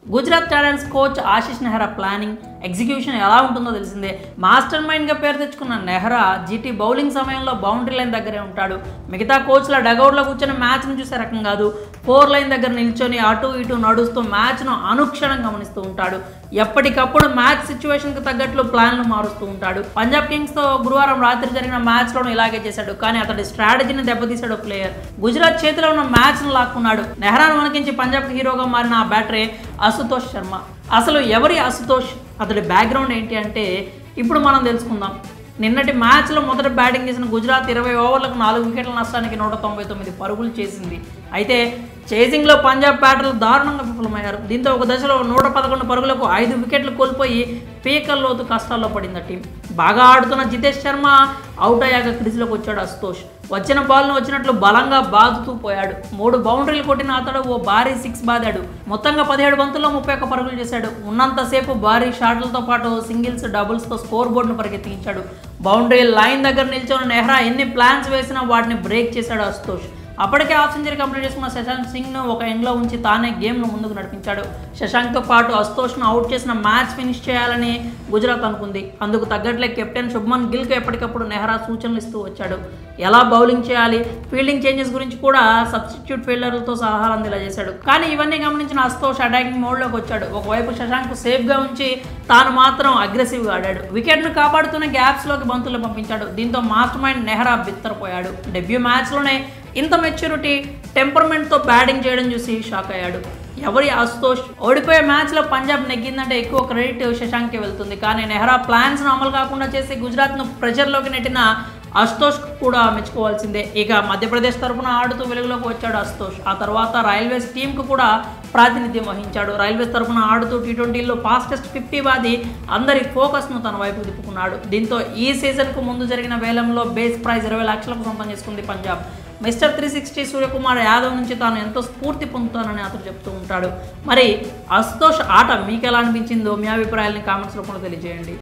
Gujarat titans coach Ashish Nehra planning execution ఎలా ఉంటుందో తెలిసిందే మాస్టర్ మైండ్గా పేరు తెచ్చుకున్న నెహ్రా జీటీ బౌలింగ్ సమయంలో బౌండరీ లైన్ దగ్గరే ఉంటాడు మిగతా కోచ్ల డగౌట్లో కూర్చొని మ్యాచ్ను చూసే రకం కాదు ఫోర్ లైన్ దగ్గర నిల్చొని అటు ఇటు నడుస్తూ మ్యాచ్ను అనుక్షణం గమనిస్తూ ఉంటాడు ఎప్పటికప్పుడు మ్యాచ్ సిచ్యువేషన్కి తగ్గట్లు ప్లాన్లు మారుస్తూ ఉంటాడు పంజాబ్ కింగ్స్తో గురువారం రాత్రి జరిగిన మ్యాచ్లోనూ ఇలాగే చేశాడు కానీ అతడి స్ట్రాటజీని దెబ్బతీశాడు ప్లేయర్ గుజరాత్ చేతిలో ఉన్న మ్యాచ్ను లాక్కున్నాడు నెహ్రాను వణికించి పంజాబ్కి హీరోగా మారిన ఆ బ్యాటరీ అశుతోష్ శర్మ అసలు ఎవరి అశుతోష్ అతడి బ్యాక్గ్రౌండ్ ఏంటి అంటే ఇప్పుడు మనం తెలుసుకుందాం నిన్నటి మ్యాచ్లో మొదట బ్యాటింగ్ చేసిన గుజరాత్ ఇరవై ఓవర్లకు నాలుగు వికెట్ల నష్టానికి నూట తొంభై తొమ్మిది పరుగులు చేసింది అయితే చేసింగ్లో పంజాబ్ బ్యాటర్లు దారుణంగా విఫలమయ్యారు దీంతో ఒక దశలో నూట పదకొండు పరుగులకు ఐదు వికెట్లు కోల్పోయి పీకల్లోతు కష్టాల్లో పడింది ఆ టీం బాగా ఆడుతున్న జితేష్ శర్మ అవుట్ అయ్యాక క్రీజ్లోకి వచ్చాడు అశుతోష్ వచ్చిన బాల్ను వచ్చినట్లు బలంగా బాదుతూ పోయాడు మూడు బౌండరీలు కొట్టిన అతడు ఓ భారీ సిక్స్ బాదాడు మొత్తంగా పదిహేడు బంతుల్లో ముప్పై ఒక్క పరుగులు చేశాడు ఉన్నంతసేపు భారీ షాట్లతో పాటు సింగిల్స్ డబుల్స్తో స్కోర్ బోర్డును పరిగెత్తించాడు బౌండరీ లైన్ దగ్గర నిల్చొని నెహ్రా ఎన్ని ప్లాన్స్ వేసినా వాటిని బ్రేక్ చేశాడు అశుతోష్ అప్పటికే హాఫ్ సెంచరీ కంప్లీట్ చేసుకున్న శశాంక్ సింగ్ను ఒక ఎండ్లో ఉంచి తానే గేమ్ను ముందుకు నడిపించాడు శశాంక్తో పాటు అస్తోష్ను అవుట్ చేసిన మ్యాచ్ ఫినిష్ చేయాలని గుజరాత్ అనుకుంది అందుకు తగ్గట్లే కెప్టెన్ శుభ్మన్ గిల్కు ఎప్పటికప్పుడు నెహ్రా సూచనలు ఇస్తూ వచ్చాడు ఎలా బౌలింగ్ చేయాలి ఫీల్డింగ్ చేంజెస్ గురించి కూడా సబ్స్టిట్యూట్ ఫీల్డర్లతో సలహాలు అందేలా చేశాడు కానీ ఇవన్నీ గమనించిన అస్తోష్ అటాకింగ్ మోడ్లోకి వచ్చాడు ఒకవైపు శశాంక్ సేఫ్గా ఉంచి తాను మాత్రం అగ్రెసివ్గా ఆడాడు వికెట్ను కాపాడుతూనే గ్యాప్స్లోకి బంతులు పంపించాడు దీంతో మాస్టర్ మైండ్ నెహ్రా బిత్తరపోయాడు డెబ్యూ మ్యాచ్లోనే ఇంత మెచ్యూరిటీ టెంపర్మెంట్తో బ్యాటింగ్ చేయడం చూసి షాక్ అయ్యాడు ఎవరి అస్తోష్ ఓడిపోయే మ్యాచ్లో పంజాబ్ నెగ్గిందంటే ఎక్కువ క్రెడిట్ శశాంక్కి వెళ్తుంది కానీ నెహ్రా ప్లాన్స్ను అమలు కాకుండా చేసి గుజరాత్ను ప్రెషర్లోకి నెట్టిన అస్తోష్ కూడా మెచ్చుకోవాల్సిందే ఇక మధ్యప్రదేశ్ తరఫున ఆడుతూ వెలుగులోకి వచ్చాడు అస్తోష్ ఆ తర్వాత రైల్వేస్ టీంకు కూడా ప్రాతినిధ్యం వహించాడు రైల్వేస్ తరఫున ఆడుతూ టీ ట్వంటీలో ఫాస్టెస్ట్ ఫిఫ్టీ బాది అందరి ఫోకస్ను తన వైపు తిప్పుకున్నాడు దీంతో ఈ సీజన్కు ముందు జరిగిన వేలంలో బేస్ ప్రైజ్ ఇరవై లక్షలకు సొంతం చేసుకుంది Punjab mister three sixty Suryakumar Yadav నుంచి తాను ఎంతో స్ఫూర్తి పొందుతానని అతను చెప్తూ ఉంటాడు మరి అస్తోష్ ఆట మీకు ఎలా అనిపించిందో మీ అభిప్రాయాలని కామెంట్స్ రూపంలో తెలియజేయండి